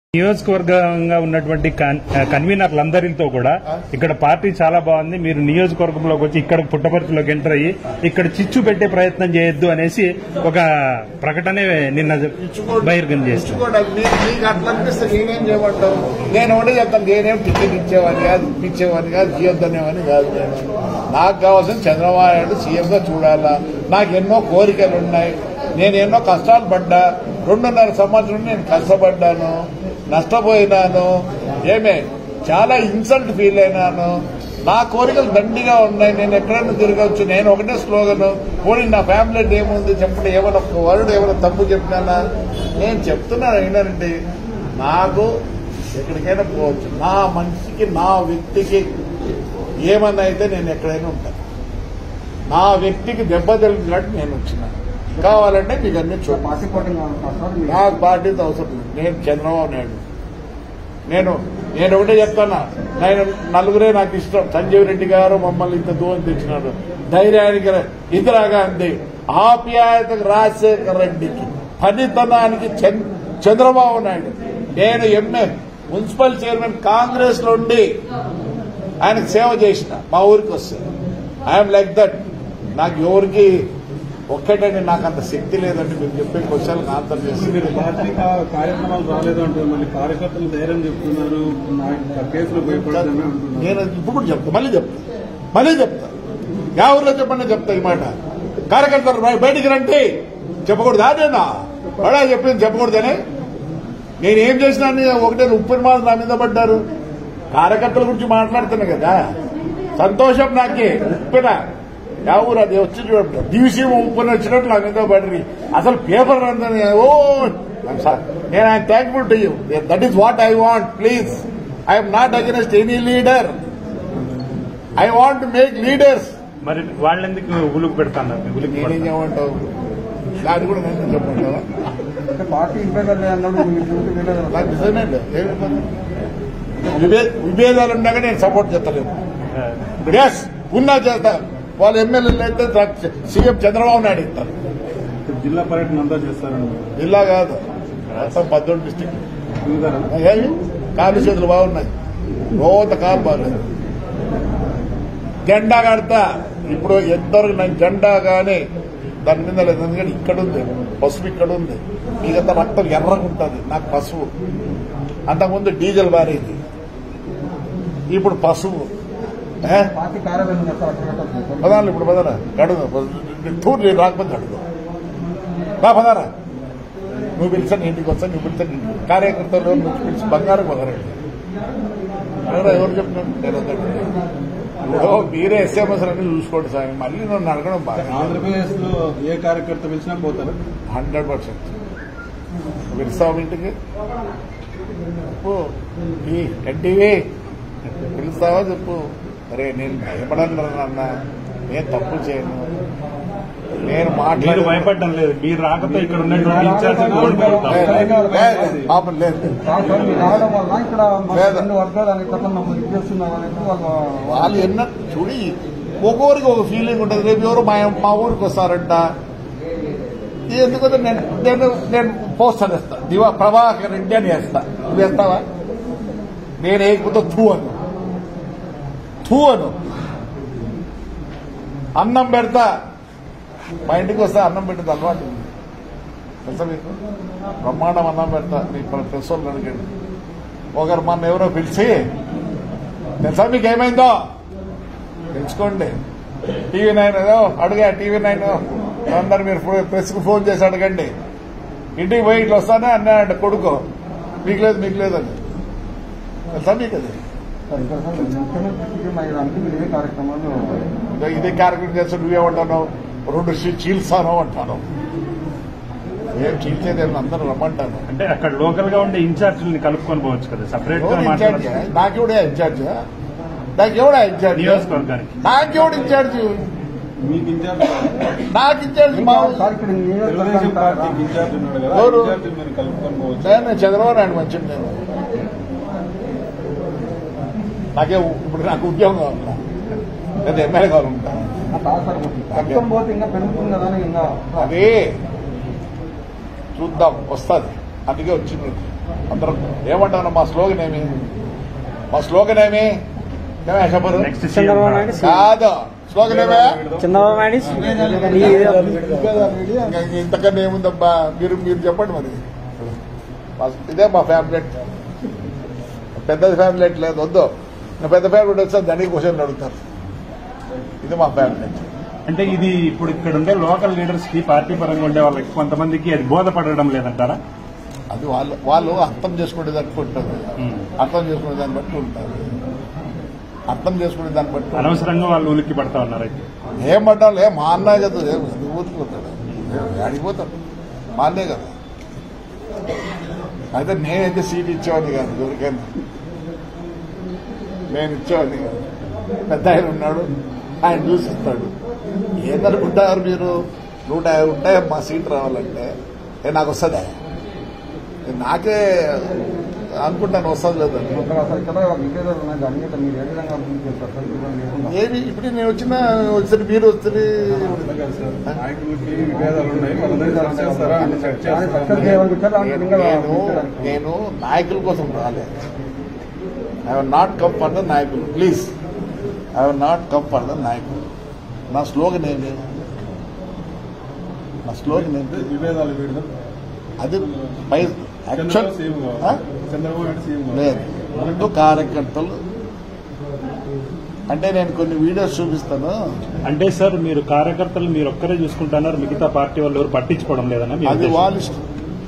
నియోజకవర్గంగా ఉన్నటువంటి కన్- కన్వీనర్లందరితో కూడా ఇక్కడ పార్టీ చాలా బాగుంది మీరు నియోజకవర్గంలోకి వచ్చి ఇక్కడ పుట్టపర్తిలోకి ఎంటర్ అయ్యి ఇక్కడ చిచ్చు పెట్టే ప్రయత్నం చేయొద్దు అనేసి ఒక ప్రకటనే నిన్న బహిర్గతం చేస్తారు కూడా మీకు మీకు అట్లా అనిపిస్తే నేనేం చేయమంటావు నేను ఒకటే చెప్తాను నేనేం టికెట్ ఇచ్చేవాడిని కాదు ఇప్పించేవాడిని కాదు తీయొద్దనేవాడిని కాదు నేను నాకు కావాల్సిన చంద్రబాబు నాయుడు సీఎంగా చూడాలా నాకు ఎన్నో కోరికలు ఉన్నాయి నేను ఎన్నో కష్టాలు పడ్డా రెండున్నర సంవత్సరం నేను కష్టపడ్డాను నష్టపోయినాను ఏమే చాలా ఇన్సల్ట్ ఫీల్ అయినాను నా కోరికలు దండిగా ఉన్నాయి నేను ఎక్కడైనా తిరగవచ్చు నేను ఒకటే స్లోగన్ పోనీ నా ఫ్యామిలీ ఏముంది చెప్పండి ఏమైనా ఒక వరుడు ఏమైనా తప్పు చెప్పినానా నేను చెప్తున్నాను ఏంటంటే నాకు ఎక్కడికైనా పోవచ్చు నా మనిషికి నా వ్యక్తికి ఏమన్నా అయితే నేను ఎక్కడైనా ఉంటాను నా వ్యక్తికి దెబ్బ తగిలినట్టు నేను వచ్చిన కావాలంటే మీకు అన్ని చూడ పార్టీ పోటీ నాకు పార్టీతో అవసరం లేదు నేను చంద్రబాబు నాయుడు నేను నేను ఒకటే చెప్తానా నేను నలుగురే నాకు ఇష్టం సంజీవ్ రెడ్డి గారు మమ్మల్ని ఇంత దూరం తెచ్చినాడు ధైర్యానికి ఇందిరాగాంధీ ఆప్యాయతకు రాజశేఖర రెడ్డికి పనితనానికి చంద్ర- చంద్రబాబు నాయుడు నేను ఎంఏ మున్సిపల్ చైర్మన్ కాంగ్రెస్ లో ఉండి ఆయనకు సేవ చేసిన మా ఊరికి వస్తే ఐఎమ్ లైక్ దట్ నాకు ఎవరికి ఒక్కటండి నాకు అంత శక్తి లేదండి మీరు చెప్పే క్వశ్చన్కి ఆన్సర్ చేసి మీరు పార్టీ కా- కార్యక్రమాలు రాలేదు అంటే మళ్ళీ కార్యకర్తలు ధైర్యం చెప్తున్నారు నాకు కేసులు భయపడదని అంటున్నారు నేను ఇప్పుడు కూడా చెప్తా మళ్ళీ చెప్తా మళ్ళీ చెప్తా యా ఊర్లో చెప్పండి చెప్తా ఈ మాట కార్యకర్తలు బయ- బయటికి రండి చెప్పకూడదు అదేనా బడా చెప్పింది చెప్పకూడదని నేను ఏం చేసినా అని ఒకటే ఉప్పిన మాది నా మీద పడ్డారు కార్యకర్తల గురించి మాట్లాడుతున్నా కదా సంతోషం నాకే ఉప్పిన యా ఊరు అది వచ్చి చూడండి దివిసి ఉప్పిన వచ్చినట్టు నా మీద పడి అసలు పేపర్ అందని ఓ I'm sorry. నేను I'm thankful to you that is what I want please I'm not against any leader I want make leaders మరి వాళ్ళెందుకు ఉలుకు పెడతాను ఉలుకు నేనేం పెడతాను చేయమంటావు దాన్ని కూడా నేను చెప్పమంటావా అంటే పార్టీ ఇంపెదర్ అన్నప్పుడు మీరు డ్యూటీ వెళ్ళదు నాకు నిజమే లేదు. ఏం ఇబ్బంది? విభే- విభేదాలు ఉండగా నేను సపోర్ట్ చేస్తలేను ఎస్ ఉన్నా చేస్తా వాళ్ళ ఎమ్మెల్యేలు అయితే సీఎం చంద్రబాబు నాయుడు ఇస్తారు జిల్లా పర్యటన అంతా చేస్తారని జిల్లా కాదు మొత్తం పద్దెనిమిది డిస్టిక్ చూసారా ఏమి? కాళ్ళు చేతులు బాగున్నాయి రోత కాలు బాగాలేదు జెండా కడతా ఇప్పుడు ఎంతవరకు నేను జెండా కానీ దాని మీద లేదు ఎందుకంటే ఇక్కడ ఉంది పసుపు ఇక్కడ ఉంది మీకంతా రక్తం ఎర్రగా ఉంటుంది నాకు పసుపు అంతకుముందు డీజిల్ బారేది ఇప్పుడు పసుపు ఏ? పార్టీ కార్యాలయం చేస్తారు పదాలు ఇప్పుడు పదరా గడుగు టూర్ నేను రాకపోతే అడుగు రా పదారా నువ్వు పిలిచాను ఇంటికి వస్తాను నువ్వు పిలిచాను ఇంటికి కార్యకర్తలు నువ్వు పిలిచి బంగారం పదరండి అడగరా ఎవరు చెప్తున్నాను నేను వద్దండి. ఇప్పుడు మీరే ఎస్ఎంఎస్ అన్ని చూసుకోండి సార్ మళ్ళీ నన్ను అడగడం బాగా ఆంధ్రప్రదేశ్ లో ఏ కార్యకర్త పిలిచినా పోతారు హండ్రెడ్ పర్సెంట్ పిలుస్తావు ఇంటికి చెప్పు ఈ ఎన్టీవీ పిలుస్తావా చెప్పు అరే నేను భయపడను అన్న నేను తప్పు చేయను నేను మీరు మాట్లాడి భయపడడం లేదు మీరు రాకపోతే ఇక్కడ ఉన్నటువంటి ఇన్ఛార్జ్ కోల్పోతాం పాపం లేదు రావడం వల్ల ఇక్కడ మన లేదు. రెండు వర్గాలు అనే కథ మమ్మల్ని ఇది చేస్తున్నారు అనేది వాళ్ళ వాళ్ళు ఎన్న చూడి ఒక్కొక్కరికి ఒక ఫీలింగ్ ఉంటుంది రేపు ఎవరు మా మా ఊరికి వస్తారంట ఇది ఎందుకంటే నేను నేను నేను పోస్టర్ వేస్తా దివా ప్రభాకర్ రెడ్డి అని వేస్తా నువ్వు వేస్తావా నేను వేయకపోతే థూ అను థూ అను అన్నం పెడతా మా ఇంటికి వస్తే అన్నం పెట్టేది అలవాటు ఉంది తెలుసా మీకు బ్రహ్మాండం అన్నం పెడతా మీ ప్రెస్ వాళ్ళు అడిగాడు ఒకరు మన ఎవరో పిలిచి తెలుసా మీకు ఏమైందో తెలుసుకోండి టీవీ నైన్ ఏదో అడిగా టీవీ నైన్ అందరు మీరు ప్రెస్ కు ఫోన్ చేసి అడగండి ఇంటికి పోయి ఇట్లా వస్తానే అన్నాడు కొడుకు మీకు లేదు మీకు లేదని తెలుసా మీకు అది ముఖ్యమంత్రికి మరి అందుకు ఏ కార్యక్రమాలు ఇదో ఇదే కార్యక్రమం చేస్తే నువ్వేమంటావు రెండు చీ- చీల్సాను అంటాను ఏం చీల్చేది ఏం అందరూ రమ్మంటాను అంటే అక్కడ లోకల్ గా ఉండే ఇన్ఛార్జీలని కలుపుకొని పోవచ్చు కదా సపరేట్ గా ఎవరు ఇన్ఛార్జ్ మాట్లాడాలి నాకెవడే ఇన్ఛార్జ్ నాకెవడా ఇన్ఛార్జ్ నియోజకవర్గానికి నాకెవడు ఇన్ఛార్జ్ మీకు ఇన్ఛార్జ్ నాకు ఇన్ఛార్జ్ మా సార్ ఇక్కడ తెలుగుదేశం పార్టీకి నియోజకవర్గం ఇన్ఛార్జ్ ఉన్నాడు కదా ఎవరు? ఇన్ఛార్జ్ మీరు కలుపుకొని పోవచ్చు నేను చంద్రబాబు నాయుడు మంచిది నేను నాకే ఇప్పుడు నాకు ఉద్యోగం కావాలా లేదా ఎమ్మెల్యే కావాలంటా రక్తం పోతే ఇంకా పెరుగుతుంది కదా అని ఇంకా అదే చూద్దాం వస్తుంది అందుకే వచ్చింది అందరం ఏమంటాను మా స్లోగన్ ఏమి మా స్లోగన్ ఏమి ఏమే అశపరు నెక్స్ట్ చంద్రబాబు నాయుడు కాదు స్లోగన్ ఏమే చంద్రబాబు నాయుడు ఇంకా ఇంతకన్నా ఏముందబ్బా మీరు మీరు చెప్పండి మరి మా- ఇదే మా ఫ్యామిలెట్ పెద్ద ఫ్యామిలెట్ లేదు వద్దు నా పెద్ద ఫ్యామిలెట్ వస్తే దానికి క్వశ్చన్ అడుగుతారు ఇది మా ఫ్యామిలెట్ అంటే ఇది ఇప్పుడు ఇక్కడ ఉండే లోకల్ లీడర్స్ కి పార్టీ పరంగా ఉండే వాళ్ళకి కొంతమందికి అది బోధపడడం లేదంటారా అది వాళ్ళు వాళ్ళు అర్థం చేసుకునే దాన్ని బట్టి ఉంటుంది ఉమ్. అర్థం చేసుకునే దాన్ని బట్టి ఉంటారు అర్థం చేసుకునే దాన్ని బట్టి ఉంటుంది. అనవసరంగా వాళ్ళు ఉలిక్కి పడతా ఉన్నారు అయితే ఏం పడ్డాలి మా అన్న కదా ఏం ఊరికిపోతాడు అడిగిపోతాడు మా అన్నే కదా అయితే నేనైతే సీట్ ఇచ్చేవాడిని కాదు ఎవరికైనా నేను ఇచ్చేవాడిని కాదు పెద్ద ఆయన ఉన్నాడు ఆయన చూసిస్తాడు ఏందనుకుంటారు మీరు నూట యాభై ఉంటాయి మా సీట్ రావాలంటే ఏ నాకు వస్తుందా ఏ నాకే అనుకుంటాను వస్తుంది లేదని ఏమి ఇప్పుడు నేను వచ్చిన వచ్చి మీరు వస్తే నాయకులకి విభేదాలు ఉన్నాయి వాళ్ళందరినీ సెట్ చేస్తారా అని సెట్ చేస్తారా నేను నేను నాయకుల కోసం రాలేదు I have not come for the నాయకులు please I have not come for the నాయకులు నా స్లోగన్ ఏంటి నా స్లోగన్ ఏంటి విభేదాలు వీడదాం అది పై యాక్చువల్ చంద్రబాబు సీఎం కావాలి చంద్రబాబు నాయుడు సీఎం కావాలి లేదు ముందు కార్యకర్తలు అంటే నేను కొన్ని వీడియోస్ చూపిస్తాను అంటే సార్ మీరు కార్యకర్తలు మీరు ఒక్కరే చూసుకుంటున్నారు మిగతా పార్టీ వాళ్ళు ఎవరు పట్టించుకోవడం లేదన్న మీ అది ఉద్దేశం? వాళ్ళ ఇష్టం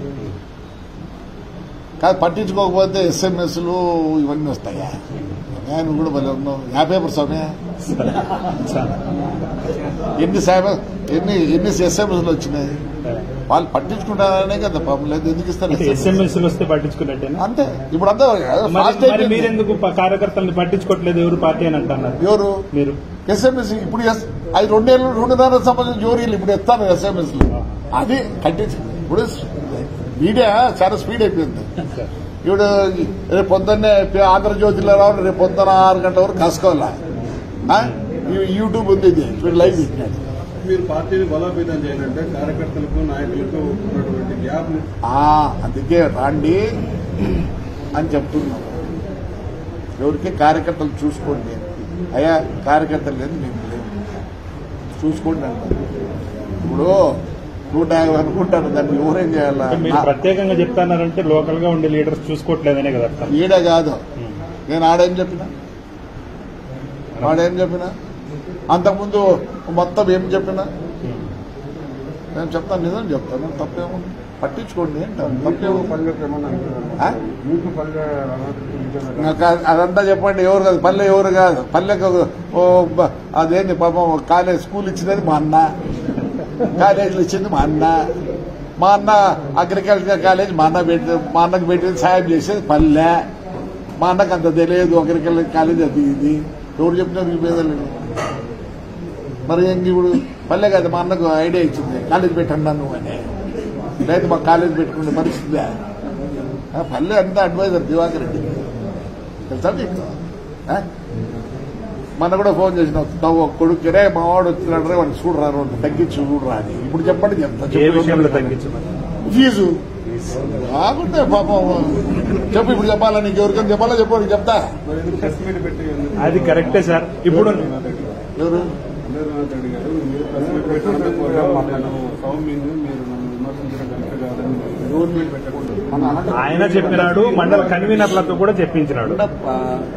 కాదు పట్టించుకోకపోతే ఎస్ఎంఎస్లు ఇవన్నీ వస్తాయా నేను కూడా భలే ఉన్నావు యా పేపర్ స్వామి సార్. ఎన్ని సేవ ఎన్ని ఎన్ని ఎస్ఎంఎస్లు వచ్చినాయి వాళ్ళు పట్టించుకుంటారనే కదా పాపం లేదు ఎందుకు ఇస్తారు అంటే ఎస్ఎంఎస్ వస్తే పట్టించుకున్నట్టేనా అంతే ఇప్పుడు అంతా మరి ఫాస్ట్ మరి అయిపోయింది. మీరెందుకు ప- కార్యకర్తల్ని పట్టించుకోవట్లేదు ఎవరు పార్టీ అని అంటున్నారు ఎవరు మీరు ఎస్ఎంఎస్ ఇప్పుడు ఎస్- అది రెండేళ్ళు రెండున్నర సంబంధించిన జోరీలు ఇప్పుడు ఎత్తాను ఎస్ఎంఎస్ అది కట్టించి ఇప్పుడు మీడియా చాలా స్పీడ్ అయిపోయింది సార్. ఇప్పుడు రేపు పొద్దున్నే ఆంధ్రజ్యోతిలో రావాలి రేపు పొద్దున్న ఆరు గంటల వరకు కాసుకోవాలా ఆ? ఈ- యూట్యూబ్ ఉంది ఇది ఇప్పుడు లైవ్ పెట్టినాడు మీరు పార్టీని బలోపేతం చేయాలంటే కార్యకర్తలకు నాయకులకు ఉన్నటువంటి గ్యాప్ ని ఆ, అందుకే రాండి అని చెప్తున్నాం ఎవరికి కార్యకర్తలు చూసుకోండి అయ్యా కార్యకర్తలు లేదు మేము లేదు చూసుకోండి అంటారు ఇప్పుడు నూట యాభై అనుకుంటారు దాన్ని ఎవరేం చేయాలా అంటే మీరు ప్రత్యేకంగా చెప్తున్నారంటే లోకల్ గా ఉండే లీడర్స్ చూసుకోవట్లేదనే కదా అర్థం ఈడ కాదు నేను ఆడేం చెప్పిన వాడేం చెప్పిన అంతకుముందు మొత్తం ఏం చెప్పిన నేను చెప్తాను నిజం చెప్తాను తప్పేముంది పట్టించుకోండి అంటాను తప్పేమో ఆ? నాకు అది- అదంతా చెప్పండి ఎవరు కాదు పల్లె ఎవరు కాదు పల్లెకు ఒక- ఓ బ- అదేంటి పాపం కాలేజ్ స్కూల్ ఇచ్చినది మా అన్న కాలేజీలు ఇచ్చింది మా అన్న మా అన్న అగ్రికల్చర్ కాలేజ్ మా అన్న పెట్టి మా అన్నకు పెట్టింది సాయం చేసేది పల్లె మా అన్నకు అంత తెలియదు అగ్రికల్చర్ కాలేజ్ అది ఇది ఎవరు చెప్పినారు ఈ పేదలు మరి ఏంటి ఇప్పుడు పల్లె కాదు మా అన్నకు ఐడియా ఇచ్చింది కాలేజ్ పెట్టండి నువ్వు అని లేదు మా కాలేజ్ పెట్టుకునే పరిస్థితి ఆ, పల్లె అంతా అడ్వైజర్ దివాకర్ రెడ్డి తెలుసా నీకు ఆ? మొన్న కూడా ఫోన్ చేసిన తవ్వ కొడుకు రే మా వాడు వచ్చినాడు రే వాడిని చూడరా రోడ్డు తగ్గించి చూడరా అని ఇప్పుడు చెప్పండి చెప్తా ఏ చెప్పు. విషయంలో తగ్గించమని ఫీజు బాగుంటే పాపం చెప్పు ఇప్పుడు చెప్పాలా నీకు ఎవరికైనా చెప్పాలా చెప్పు నీకు చెప్తా మరి ఎందుకు ప్రెస్ మీట్ పెట్టి ఎందుకు అది కరెక్టే సార్ ఇప్పుడు ఎవరు చంద్రబాబు రెడ్డి గారు మీరు ప్రెస్ మీట్ పెట్టినందుకు నేను సౌమ్యుని మీరు నన్ను విమర్శించడం కరెక్ట్ కాదని ఎవరు మీరు పెట్టకూడదు ఆయన చెప్పినాడు మండల కన్వీనర్లతో కూడా చెప్పించినాడు ఉండప్పా.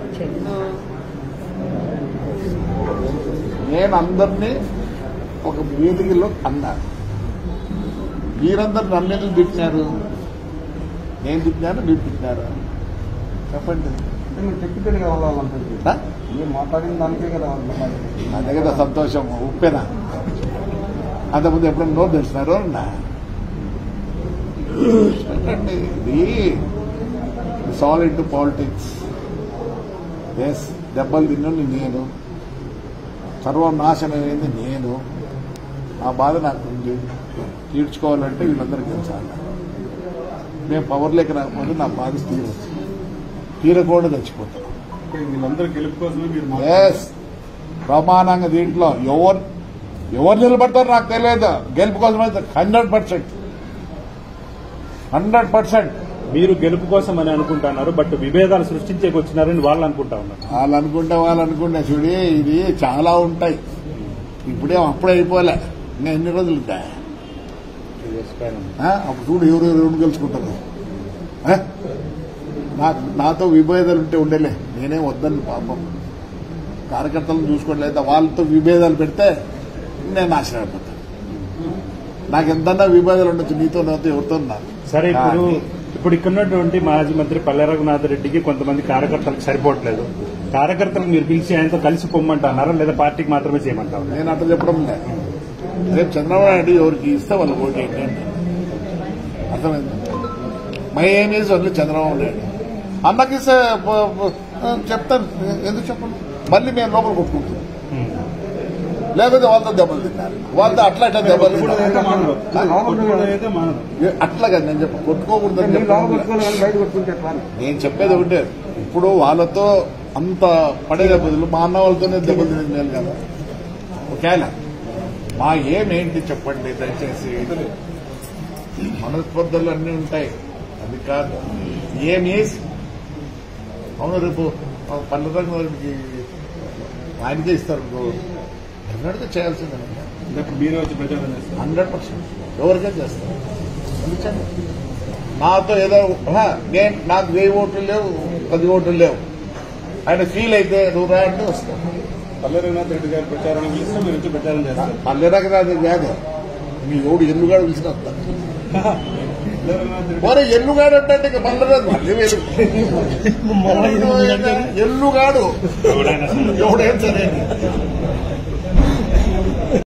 నేను అందరినీ ఒక వేదికలో అన్నాను మీరందరు నన్ను ఎందుకు తిట్టినారు నేను తిట్టినాను మీరు తిట్టినారు చెప్పండి మీరు టెక్నికల్ గా వెళ్ళాలంటుంది ఆ? మీరు మాట్లాడిన దానికే కదా నా దగ్గర సంతోషం ఉప్పేనా అంతకుముందు ఎప్పుడైనా నోట్ తెలిసినారు అన్నా పెట్టండి ఇది సాలిడ్ పాలిటిక్స్ ఎస్ దెబ్బలు తిన్నది నేను సర్వనాశనమైంది నేను ఆ బాధ నాకు ఉంది తీర్చుకోవాలంటే వీళ్ళందరికీ తెలుసాలి మేము పవర్లోకి రాకపోతే నా బాధ తీరవచ్చు తీరకూడదు చచ్చిపోతాను వీళ్ళందరూ గెలుపు కోసమే మీరు ఎస్ ప్రమాణంగా దీంట్లో ఎవరు ఎవరు నిలబడతారో నాకు తెలియదు గెలుపు కోసం అయితే హండ్రెడ్ పర్సెంట్ హండ్రెడ్ పర్సెంట్ మీరు గెలుపు కోసం అని అనుకుంటున్నారు బట్ విభేదాలు సృష్టించేకి వచ్చినారని వాళ్ళు అనుకుంటా ఉన్నారు వాళ్ళు అనుకుంటే వాళ్ళు అనుకుంటే చూడి ఇది చాలా ఉంటాయి ఇప్పుడే అప్పుడే అయిపోలే ఇంకా ఎన్ని రోజులు ఉంటాయి ఆ? అప్పుడు చూడు ఎవరు ఎవరు గెలుచుకుంటారు ఆ? నాకు నాతో విభేదాలు ఉంటే ఉండలే నేనే వద్దని పాపం కార్యకర్తలను చూసుకోవట్లేదు వాళ్ళతో విభేదాలు పెడితే నేను నాశనం అయిపోతాను నాకు ఎంతన్నా విభేదాలు ఉండొచ్చు నీతో నాతో ఎవరితో నాకు సరే ఇప్పుడు కానీ ఇప్పుడు ఇక్కడ ఉన్నటువంటి మాజీ మంత్రి పల్లె రఘునాథ్ రెడ్డికి కొంతమంది కార్యకర్తలకు సరిపోవట్లేదు కార్యకర్తలకు మీరు పిలిచి ఆయనతో కలిసి పొమ్మంటున్నారా లేదా పార్టీకి మాత్రమే చేయమంటా ఉన్నారు నేను అట్లా చెప్పడం లేదు రేపు చంద్రబాబు నాయుడు ఎవరికి ఇస్తే వాళ్ళు ఓటు ఏంటంటే అర్థమైంది మై ఏం ఈజ్ ఓన్లీ చంద్రబాబు నాయుడు అన్నకి ఇస్తే ప- ప- చెప్తాను ఎందుకు చెప్పండి మళ్ళీ మేము లోపల కొట్టుకుంటాం లేకపోతే వాళ్ళతో దెబ్బలు తిన్నారు వాళ్ళతో అట్లా ఇట్లా దెబ్బలు తిన్నారు అయితే మానరు కొట్టుకోవడం అయితే మానరు ఏ, అట్లా కదా నేను చెప్ప కొట్టుకోకూడదు అని చెప్పడం లేదు. నేను చెప్పేది ఒకటే ఇప్పుడు వాళ్ళతో అంత పడే దెబ్బలు మా అన్న వాళ్ళతోనే దెబ్బలు తినేది మేలు కదా ఒకవేళ మా ఏమేంటి చెప్పండి దయచేసి మనస్పర్ధలు అన్నీ ఉంటాయి అది కాదు ఏమి అవును రేపు పల్లెరంగ వారికి ఆయనకే ఇస్తారు డెఫినెట్గా చేయాల్సిందే రేపు మీరే వచ్చి ప్రచారం చేస్తారు హండ్రెడ్ పర్సెంట్ ఎవరికైనా చేస్తారు ఎందుకండి నాతో ఏదో ఆహా, నేను నాకు వెయ్యి ఓట్లు లేవు పది ఓట్లు లేవు ఆయన ఫీల్ అయితే నువ్వు రా అంటే వస్తాను పల్లె రఘునాథ్ రెడ్డి గారి ప్రచారానికి పిలిస్తే మీరు వచ్చి ప్రచారం చేస్తారు పల్లెరాక రాదు కాదు మీ ఎవడు ఎల్లుగాడు పిలిచిన వస్తాను పల్లె రఘునాథ్ రెడ్డి మరి ఎల్లుగాడు అంటే ఇక పల్లెరాదు మళ్ళీ వేలు ఎల్లుగాడు ఎవడైనా సరే